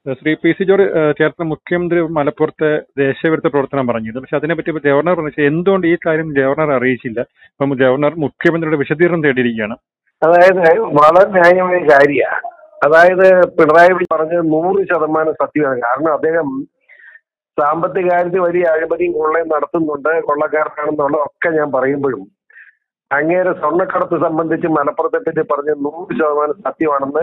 Shri P C George ഏഹ്, ചേർത്ത മുഖ്യമന്ത്രി മലപ്പുറത്തെ ദേശവിരുദ്ധ പ്രവർത്തനം പറഞ്ഞിരുന്നു പക്ഷെ അതിനെപ്പറ്റി ഇപ്പൊ ഗവർണർ പറഞ്ഞു എന്തുകൊണ്ട് ഈ കാര്യം ഗവർണർ അറിയിച്ചില്ല അപ്പം ഗവർണർ മുഖ്യമന്ത്രിയുടെ വിശദീകരണം തേടിയിരിക്കുകയാണ് അതായത് വളരെ ന്യായമായ കാര്യമാണ് അതായത് പിണറായി വിജയൻ പറഞ്ഞത് നൂറ് ശതമാനം സത്യമാണ് കാരണം അദ്ദേഹം സാമ്പത്തിക കാര്യത്തിൽ വലിയ അഴിമതിയും കൊള്ളയും നടത്തുന്നുണ്ട് കൊള്ളക്കാരനാണെന്നുള്ള ഒക്കെ ഞാൻ പറയുമ്പോഴും അങ്ങേരെ സ്വർണ്ണക്കടത്ത് സംബന്ധിച്ച് മലപ്പുറത്തെ പറ്റി പറഞ്ഞ നൂറ് ശതമാനം സത്യമാണെന്ന്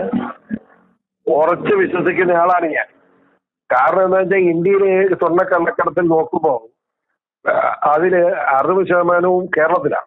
ഉറച്ചു വിശ്വസിക്കുന്ന ആളാണ് ഞാൻ കാരണം എന്താ വെച്ചാൽ ഇന്ത്യയിലെ സ്വർണ്ണക്കള്ളക്കടത്തിൽ നോക്കുമ്പോൾ അതില് അറുപത് ശതമാനവും കേരളത്തിലാണ്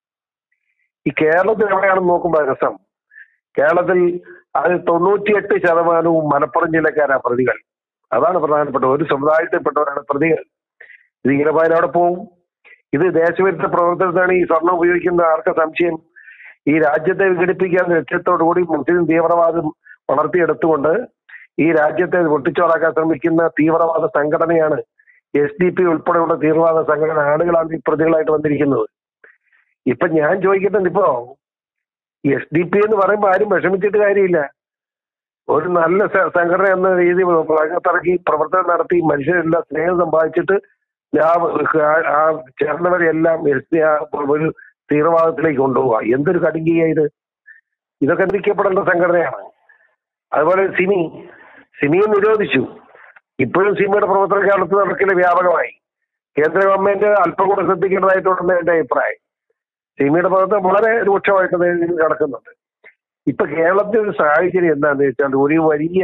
ഈ കേരളത്തിൽ എവിടെയാണെന്ന് നോക്കുമ്പോൾ രസം കേരളത്തിൽ അതിൽ തൊണ്ണൂറ്റിയെട്ട് ശതമാനവും മലപ്പുറം ജില്ലക്കാരാ പ്രതികൾ അതാണ് പ്രധാനപ്പെട്ട ഒരു സമുദായത്തിൽപ്പെട്ടവരാണ് പ്രതികൾ ഇത് ഇങ്ങനെ പോയാൽ അവിടെ പോവും ഇത് ദേശവിരുദ്ധ പ്രവർത്തനത്തിനാണ് ഈ സ്വർണം ഉപയോഗിക്കുന്ന ആർക്ക സംശയം ഈ രാജ്യത്തെ വിഘടിപ്പിക്കാൻ ലക്ഷ്യത്തോടു കൂടി മുസ്ലിം തീവ്രവാദം വളർത്തിയെടുത്തുകൊണ്ട് ഈ രാജ്യത്തെ പൊട്ടിച്ചോറാക്കാൻ ശ്രമിക്കുന്ന തീവ്രവാദ സംഘടനയാണ് എസ് ഡി പി ഉൾപ്പെടെയുള്ള തീവ്രവാദ സംഘടന ആളുകളാണ് ഈ പ്രതികളായിട്ട് വന്നിരിക്കുന്നത് ഇപ്പൊ ഞാൻ ചോദിക്കുന്നത് ഇപ്പോ എസ് ഡി പി എന്ന് പറയുമ്പോൾ ആരും വിഷമിച്ചിട്ട് കാര്യമില്ല ഒരു നല്ല സ- സംഘടന എന്ന രീതി രംഗത്തിറക്കി പ്രവർത്തനം നടത്തി മനുഷ്യരെല്ലാം സ്നേഹം സമ്പാദിച്ചിട്ട് ആ ആ ചേർന്നവരെല്ലാം എസ് ഡി ആ ഒരു തീവ്രവാദത്തിലേക്ക് കൊണ്ടുപോവുക എന്തൊരു കടുങ്കിയ ഇത് ഇതൊക്കെ നിരീക്കപ്പെടേണ്ട സംഘടനയാണ് അതുപോലെ സിമി സിമിയെ നിരോധിച്ചു ഇപ്പോഴും സിമിയുടെ പ്രവർത്തനം കേരളത്തിൽ നടക്കില്ല വ്യാപകമായി കേന്ദ്ര ഗവൺമെന്റ് അല്പം കൂടെ ശ്രദ്ധിക്കേണ്ടതായിട്ടുണ്ടെന്ന് എന്റെ അഭിപ്രായം സിമിയുടെ പ്രവർത്തനം വളരെ രൂക്ഷമായിട്ട് ഇതിൽ നടക്കുന്നുണ്ട് ഇപ്പൊ കേരളത്തിൽ ഒരു സാഹചര്യം എന്താണെന്ന് വെച്ചാൽ ഒരു വലിയ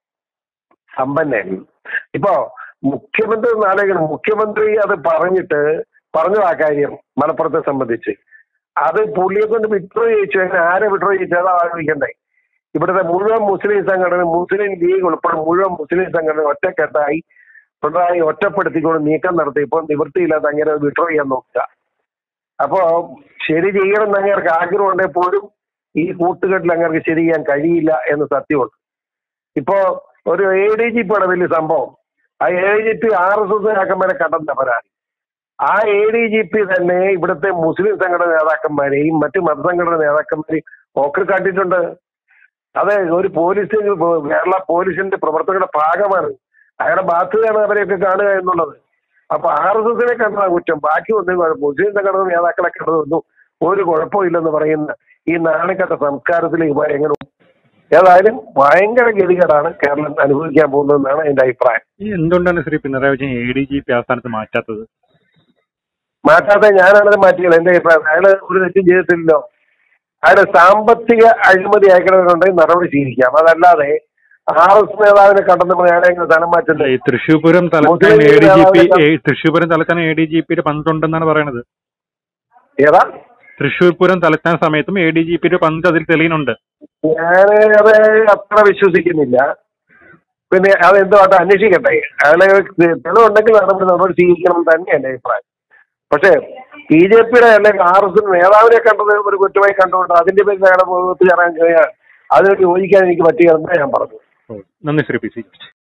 സമ്പന്നൻ ഇപ്പോ മുഖ്യമന്ത്രി ഒന്ന് ആലോചിക്കണം മുഖ്യമന്ത്രി അത് പറഞ്ഞിട്ട് പറഞ്ഞു ആ കാര്യം മലപ്പുറത്തെ സംബന്ധിച്ച് അത് പുള്ളിയെ കൊണ്ട് വിഡ്രോ ചെയ്യിച്ചു അതിന് ആരെ വിഡ്രോ ചെയ്യിച്ചു അതാ ആലോചിക്കണ്ടേ ഇവിടുത്തെ മുഴുവൻ മുസ്ലിം സംഘടന മുസ്ലിം ലീഗ് ഉൾപ്പെടെ മുഴുവൻ മുസ്ലിം സംഘടന ഒറ്റക്കെട്ടായി പിണറായി ഒറ്റപ്പെടുത്തിക്കൊണ്ട് നീക്കം നടത്തി ഇപ്പോൾ നിവൃത്തിയില്ലാതെ അങ്ങനെ വിഡ്രോ ചെയ്യാൻ നോക്കുക അപ്പോ ശരി ചെയ്യണം എന്ന് അങ്ങേർക്ക് ആഗ്രഹം ഉണ്ടെങ്കിൽ പോലും ഈ കൂട്ടുകെട്ടിൽ അങ്ങേർക്ക് ശരി ചെയ്യാൻ കഴിയില്ല എന്ന് സത്യമുണ്ട് ഇപ്പോ ഒരു എ ഡി ജി പിയുടെ വലിയ സംഭവം ആ A D G P R S S നേതാക്കന്മാരെ കണ്ടെന്ന പരാതി ആ എ ഡി ജി പി തന്നെ ഇവിടുത്തെ മുസ്ലിം സംഘടന നേതാക്കന്മാരെയും മറ്റു മതസംഘടന നേതാക്കന്മാരെയും ഒക്കെ കണ്ടിട്ടുണ്ട് അതെ ഒരു പോലീസ് കേരള പോലീസിന്റെ പ്രവർത്തകരുടെ ഭാഗമാണ് അയാളുടെ ബാധ്യതയാണ് അവരെയൊക്കെ കാണുക എന്നുള്ളത് അപ്പൊ ആർ എസ് എസിനെ കണ്ടതാ കുറ്റം ബാക്കി ഒന്നും കുഴപ്പം മുസ്ലിം സംഘടന നേതാക്കളെ കണ്ടതൊന്നും ഒരു കുഴപ്പമില്ലെന്ന് പറയുന്ന ഈ നാണക്കെട്ട സംസ്കാരത്തിലേക്ക് പോയാൽ എങ്ങനെ ഏതായാലും ഭയങ്കര ഗതികേടാണ് കേരളം അനുഭവിക്കാൻ പോകുന്നതെന്നാണ് എന്റെ അഭിപ്രായം ഈ എന്തുകൊണ്ടാണ് Shri Pinarayi Vijayan A D G P ആസ്ഥാനത്ത് മാറ്റാത്തത് മാറ്റാതെ ഞാനാണത് മാറ്റിയത് എന്റെ അഭിപ്രായം അയാള് ഒരു തെറ്റും ചെയ്തിട്ടില്ലല്ലോ അയാള് സാമ്പത്തിക അഴിമതി അയക്കണമെന്നുണ്ടെങ്കിൽ നടപടി സ്വീകരിക്കാം അതല്ലാതെ ആർ എസ് നേതാവിനെ കണ്ടെന്ന് അയാളെ എങ്ങനെ സ്ഥലം അല്ല മാറ്റുന്നത് ഈ തൃശ്ശൂപുരം തലസ്ഥാന മുസ്ലിം എ ഡി ജി പി നേതാവിനെ- തൃശ്ശൂപുരം തലസ്ഥാന എ ഡി ജി പിയുടെ പങ്കുണ്ടെന്നാണ് പറയണത് ഏതാ തൃശ്ശൂർ പൂരം തലസ്ഥാന സമയത്തും എ ഡി ജി പിയുടെ പങ്ക് അതിൽ തെളിയുന്നുണ്ട് ഞാൻ അത് അത്ര വിശ്വസിക്കുന്നില്ല പിന്നെ അത് എന്തുമായിട്ട് അന്വേഷിക്കട്ടെ അയാളെ തെളിവുണ്ടെങ്കിൽ നടപടി നടപടി സ്വീകരിക്കണം എന്ന് തന്നെ എന്റെ അഭിപ്രായം പക്ഷേ ബി ജെ പിയുടെ അല്ലെങ്കിൽ ആർ എസ് നേതാവിനെ കണ്ടത് ഒരു കുറ്റമായി കണ്ടുകൊണ്ട് അതിന്റെ പേരിൽ അയാളെ മുഖത്ത് കയറാൻ കഴിഞ്ഞാൽ അതിനോട് യോജിക്കാൻ എനിക്ക് പറ്റുകയെന്ന് ഞാൻ പറഞ്ഞു ഓ, നന്ദി ശ്രീ പി സി